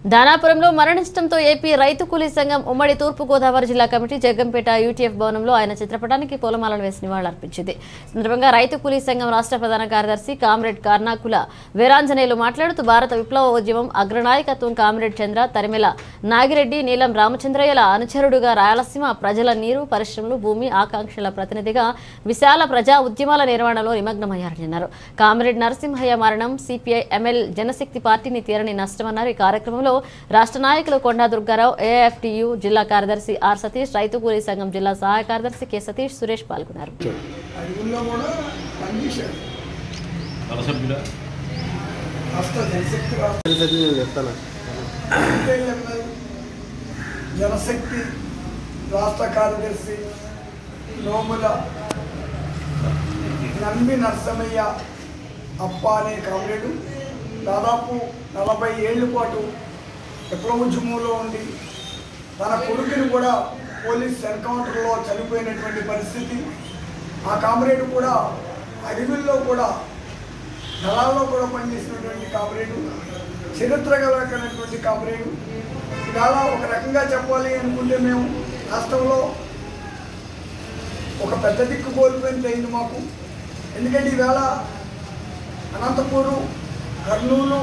దానాపురంలో మరణించడంతో ఏపీ రైతు కూలీ సంఘం ఉమ్మడి తూర్పు గోదావరి జిల్లా కమిటీ జగ్గంపేట యూటీఎఫ్ భవనంలో ఆయన చిత్రపటానికి పూలమాలలు వేసి నివాళులర్పించింది సందర్భంగా రైతు కూలీ సంఘం రాష్ట్ర ప్రధాన కార్యదర్శి కామ్రేడ్ కార్నాకుల వీరాంజనేయులు మాట్లాడుతూ భారత విప్లవ ఉద్యమం అగ్రనాయకత్వం కామ్రేడ్ చంద్ర తరిమెల నాగిరెడ్డి నీలం రామచంద్రయ్యల అనుచరుడుగా రాయలసీమ ప్రజల నీరు పరిశ్రమలు భూమి ఆకాంక్షల ప్రతినిధిగా విశాల ప్రజా ఉద్యమాల నిర్వహణలో నిమగ్నమయ్యారని అన్నారు కామ్రేడ్ నరసింహయ్య మరణం సిపిఐ ఎంఎల్ జనశక్తి పార్టీని తీరని నష్టమన్నారు ఈ కార్యక్రమంలో రాష్ట్ర నాయకులు కొండా దుర్గారావు ఏఎఫ్టియు జిల్లా కార్యదర్శి ఆర్ సతీష్ రైతు కూలీ సంఘం జిల్లా సహాయ కార్యదర్శి కె సతీష్ సురేష్ పాల్గొన్నారు అడవుల్లో కూడా పనిచేశాడు నలసభ్యుల హస్త జనశక్తి రాష్ట్ర తెలిసి నేను చెప్తాను ఎంఎల్ జనశక్తి రాష్ట్ర కార్యదర్శి నోముల నంబి నరసమయ్య అప్ప అనే కామ్రేడు దాదాపు నలభై ఏళ్ళ పాటు విప్లవోద్యమంలో ఉండి తన కొడుకుని కూడా పోలీస్ ఎన్కౌంటర్లో చనిపోయినటువంటి పరిస్థితి ఆ కామ్రేడ్ కూడా అడవుల్లో కూడా దళాల్లో కూడా పనిచేసినటువంటి కామ్రేడు చరిత్ర కలిగినటువంటి కామ్రేడు ఇవాళ ఒక రకంగా చెప్పాలి అనుకుంటే మేము రాష్ట్రంలో ఒక పెద్ద దిక్కు కోల్పోయింది అయింది మాకు ఎందుకంటే ఈవేళ అనంతపూరు కర్నూలు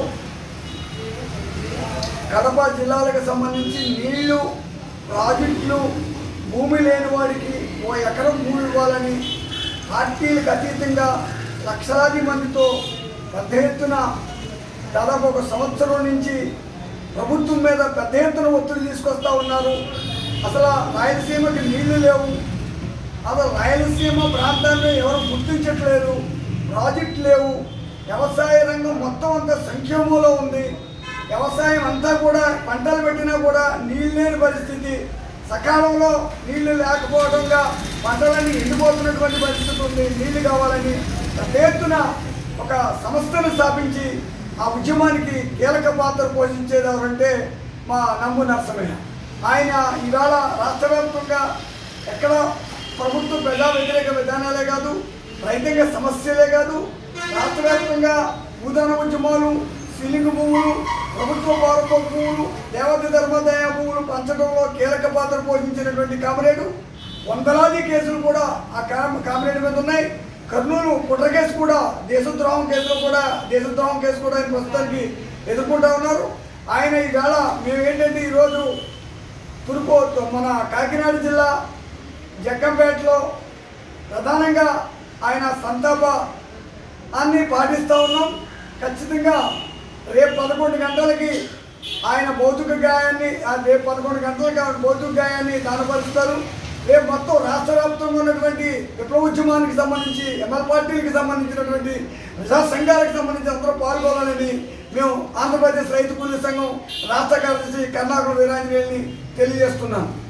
కడప జిల్లాలకు సంబంధించి నీళ్లు ప్రాజెక్టులు భూమి లేని వాడికి ఓ ఎకరం భూమి ఇవ్వాలని పార్టీలకు అతీతంగా లక్షలాది మందితో పెద్ద ఎత్తున దాదాపు ఒక సంవత్సరం నుంచి ప్రభుత్వం మీద పెద్ద ఎత్తున ఒత్తిడి తీసుకొస్తా ఉన్నారు అసలు రాయలసీమకి నీళ్లు లేవు అసలు రాయలసీమ ప్రాంతాన్ని ఎవరు గుర్తించట్లేదు ప్రాజెక్ట్ లేవు వ్యవసాయ రంగం మొత్తం అంతా సంక్షేమంలో ఉంది వ్యవసాయం అంతా కూడా పంటలు పెట్టినా కూడా నీళ్ళు లేని పరిస్థితి సకాలంలో నీళ్లు లేకపోవడంగా పంటలన్నీ ఎండిపోతున్నటువంటి పరిస్థితి ఉంది నీళ్లు కావాలని పెద్ద ఎత్తున ఒక సంస్థను స్థాపించి ఆ ఉద్యమానికి కీలక పాత్ర పోషించేది ఎవరంటే మా నమ్ము నరసమయ్య ఆయన ఇవాళ రాష్ట్ర వ్యాప్తంగా ఎక్కడ ప్రభుత్వ ప్రజా వ్యతిరేక విధానాలే కాదు రైతాంగ సమస్యలే కాదు రాష్ట్ర వ్యాప్తంగా భూదాన ఉద్యమాలు సీలింగ్ భూములు ప్రభుత్వ పాలక భూములు దేవత ధర్మదయ భూములు పంచడంలో కీలక పాత్ర పోషించినటువంటి కామరేడు వందలాది కేసులు కూడా ఆ కామ్ కామరేడు మీద ఉన్నాయి కర్నూలు కుట్ర కేసు కూడా దేశద్రోహం కేసులో కూడా దేశద్రోహం కేసు కూడా ఆయన ప్రస్తుతానికి ఎదుర్కొంటా ఉన్నారు ఆయన ఈవేళ మేము ఏంటంటే ఈరోజు తూర్పు మన కాకినాడ జిల్లా జగ్గంపేటలో ప్రధానంగా ఆయన సంతాప అన్ని పాటిస్తూ ఉన్నాం ఖచ్చితంగా రేపు పదకొండు గంటలకి ఆయన భౌతిక గాయాన్ని ఆ రేపు పదకొండు గంటలకి ఆయన భౌతిక గాయాన్ని దానపరుస్తారు రేపు మొత్తం రాష్ట్ర వ్యాప్తంగా ఉన్నటువంటి విప్లవోద్యమానికి సంబంధించి ఎంఎల్ పార్టీలకు సంబంధించినటువంటి ప్రజా సంఘాలకు సంబంధించి అందరూ పాల్గొనాలని మేము ఆంధ్రప్రదేశ్ రైతు కూలీ సంఘం రాష్ట్ర కార్యదర్శి కర్ణాకర వీరాంజనేయుల్ని తెలియజేస్తున్నాం